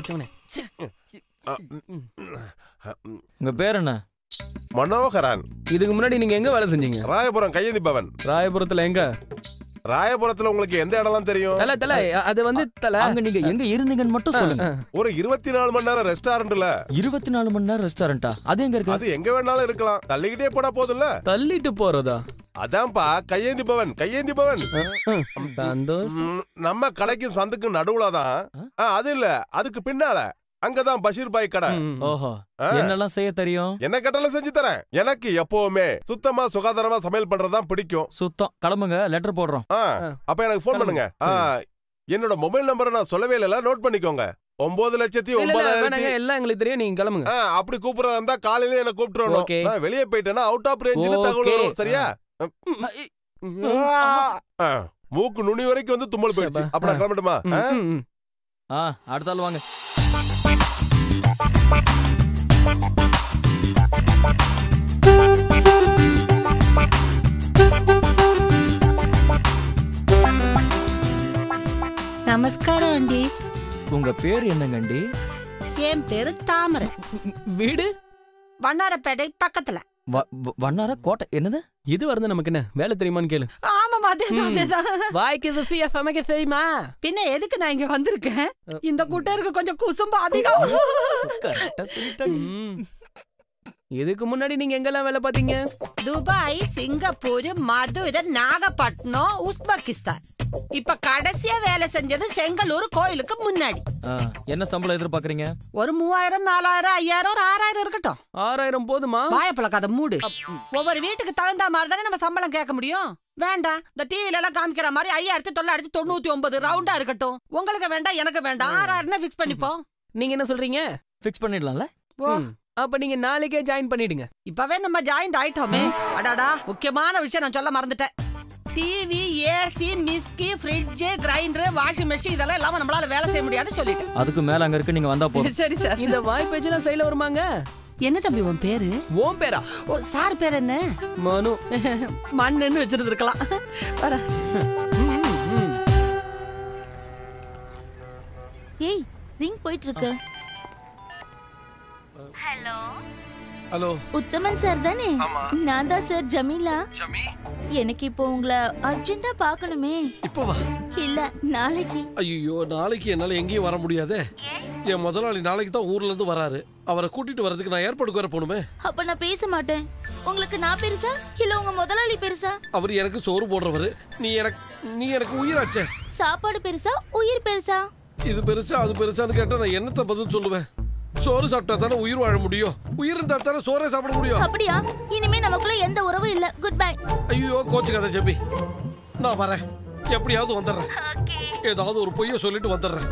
பிடிச்சவனே உங்க பேர் என்ன மனோகரன் இதுக்கு முன்னாடி நீங்க எங்க வேலை செஞ்சீங்க ராயபுரம் கையேந்தி பவன் ராயபுரத்துல எங்க ராயபுரத்துல உங்களுக்கு எந்த இடம்லாம் தெரியும் தல தல அது வந்து தல அங்க நீங்க எங்க இருந்தீங்கன்னு மட்டும் சொல்லுங்க ஒரு இருபத்தி நாலு மணி நேரம் ரெஸ்டாரண்ட்ல இருபத்தி நாலு மணி நேரம் ரெஸ்டாரண்டா அது எங்க இருக்கு அது எங்க வேணாலும் இருக்கலாம் தள்ளிக்கிட்டே போனா போதும்ல தள்ளிட்டு போறதா அதான்ப்பா கையேந்தி பவன் கையேந்தி பவன் சந்தோஷ் ம், நம்ம கடைக்கும் சந்துக்கும் நடுவுல தான் ஆ, அது இல்ல அதுக்கு பின்னால அங்கதான் பஷீர் பாய் கடை ஓஹோ ஆ. என்னெல்லாம் செய்ய தெரியும் என்ன கேட்டாலும் செஞ்சு தரேன் எனக்கு எப்பவுமே சுத்தமா சுகாதாரமா சமையல் பண்றதுதான் பிடிக்கும் சுத்தம் கிளம்புங்க லெட்டர் போடுறோம் ஆ, அப்ப எனக்கு ஃபோன் பண்ணுங்க ஆ, என்னோட மொபைல் நம்பரை நான் சொல்லவே இல்ல நோட் பண்ணிக்கோங்க ஒன்பது லட்சத்தி இல்ல, இல்ல, வேணாங்க, ஒன்பதாயிரத்தி எல்லாம் எங்களுக்கு தெரியும் நீங்க கிளம்புங்க ஆ, அப்படி கூப்பிடுறதா இருந்தா காலையில என்ன கூப்பிட்டுறணும் Okay. நான் வெளியே போயிட்டேன்னா அவுட் ஆஃப் ரேஞ்சில் தகவல் Okay. வரும் சரியா ஆ, மூக்கு நுனி வரைக்கும் வந்து தும்மல் போயிடுச்சு அப்ப நான் கிளம்பட்டுமா ஆ? ஆ அடுத்த ஆள் வாங்க நமஸ்காரம் அண்டி உங்க பேர் என்னங்கண்டி என் பேரு தாமரை வீடு வண்ணாரப்பேட்டை பக்கத்துல வ- வ- வண்ணார கோட்டை என்னது இது வரது நமக்கு என்ன வேலை தெரியுமான்னு கேளு ஆமாமா அதேதான் அதேதான் வாய்க்கு ருசியா சமைக்க செய்யுமா பின்ன எதுக்கு நான் இங்க வந்திருக்கேன் இந்த கூட்டருக்கு கொஞ்சம் குசும்பு அதிகம் ம். இதுக்கு முன்னாடி நீங்க எங்கெல்லாம் வேலை பாத்தீங்க Dubai Singapore Madurai Nagapattinam Uzbekistan இப்ப கடைசியா வேலை செஞ்சது செங்கலூர் கோயிலுக்கு முன்னாடி ஆ, என்ன சம்பளம் எதிர்பார்க்கறீங்க ஒரு மூவாயிரம் நாலாயிரம் ஐயாயிரம் ஒரு ஆறாயிரம் இருக்கட்டும் ஆறாயிரம் போதுமா வாயப்பழ கதை மூடு ஒவ்வொரு வீட்டுக்கு தகுந்த மாதிரி தானே நம்ம சம்பளம் கேட்க முடியும் வேண்டாம் இந்த டிவில எல்லாம் காமிக்கிற மாதிரி ஐயாயிரத்தி தொள்ளாயிரத்தி தொண்ணூத்தி ஒன்பது ரவுண்டா இருக்கட்டும் உங்களுக்கு வேண்டாம் எனக்கு வேண்டாம் ஆறாயிரம் ஃபிக்ஸ் பண்ணிப்போம் நீங்க என்ன சொல்றீங்க ஃபிக்ஸ் பண்ணிடலாம்ல ஓ அப்ப நீங்க நாளைக்கே ஜாயின் பண்ணிடுங்க இப்பவே நம்ம ஜாயிண்ட் ஆயிட்டோமே அடாடா முக்கியமான விஷயம் நான் சொல்ல மறந்துட்டேன் டிவி ஏசி மிஸ்கி ஃப்ரிட்ஜ் கிரைண்டர் வாஷிங் மெஷின் இதெல்லாம் இல்லாம நம்மளால வேலை செய்ய முடியாது சொல்லிட்டேன் அதுக்கு மேல அங்க இருக்கு நீங்க வந்தா போதும் சரி சார் இந்த வாய் பேச்செல்லாம் சைல வருமாங்க என்ன தம்பி உன் பேரு ஓம் பேரா ஓ சார் பேர் என்ன மனு மண்ணுன்னு வச்சிருந்துருக்கலாம் வர ஏய் ரிங் போயிட்டு இருக்கு ஹலோ உத்தமன் சார் தானே ஆமா. நான் தான் சார் ஜமீலா ஜமி எனக்கு இப்போ உங்களை அர்ஜென்ட்டா பார்க்கணுமே இப்போ வா இல்ல நாளைக்கு ஐயோ நாளைக்கு என்னால எங்கேயும் வர முடியாதே என் முதலாளி நாளைக்கு தான் ஊர்ல இருந்து வராரு அவரை கூட்டிட்டு வரதுக்கு நான் ஏற்பாடு வர போகணுமே அப்ப நான் பேச மாட்டேன் உங்களுக்கு நான் பெருசா இல்ல உங்க முதலாளி பெருசா அவர் எனக்கு சோறு போடுறவரு நீ எனக்கு நீ எனக்கு உயிராச்சே சாப்பாடு பெருசா உயிர் பெருசா இது பெருசா அது பெருசான்னு கேட்டா நான் என்னத்த பதில் சொல்லுவேன் சோறு சாப்பிட்டா தானே உயிர் வாழ முடியும் உயிர் இருந்தா தானே சோறே சாப்பிட முடியும் அப்படியா இனிமே நமக்குள்ள எந்த உறவும் இல்ல குட் பை ஐயோ கோச்சு கதை ஜெபி நான் வரேன் எப்படியாவது வந்துடுறேன் ஏதாவது ஒரு பொய்ய சொல்லிட்டு வந்துடுறேன்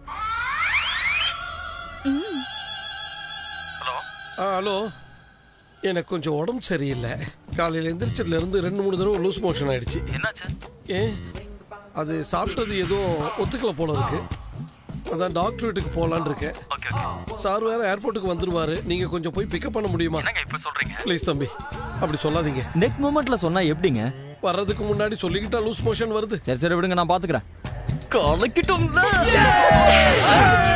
ஆ ஹலோ எனக்கு கொஞ்சம் உடம்பு சரியில்லை காலையில் எந்திரிச்சதுல இருந்து ரெண்டு மூணு தடவை லூஸ் மோஷன் ஆயிடுச்சு என்னாச்சு ஏன் அது சாப்பிட்டது ஏதோ ஒத்துக்கல போல இருக்கு அதான் டாக்டர் வீட்டுக்கு போகலான்னு இருக்கேன் ஓகே ஓகே சார் வேற ஏர்போர்ட்டுக்கு வந்துருவாரு நீங்க கொஞ்சம் போய் பிக்கப் பண்ண முடியுமா என்னங்க இப்ப சொல்றீங்க ப்ளீஸ் தம்பி அப்படி சொல்லாதீங்க நெக் மூமெண்ட்ல சொன்னா எப்படிங்க வர்றதுக்கு முன்னாடி சொல்லிக்கிட்டா லூஸ் மோஷன் வருது சரி சரி விடுங்க நான் பாத்துக்கிறேன் கலக்கிட்டோம்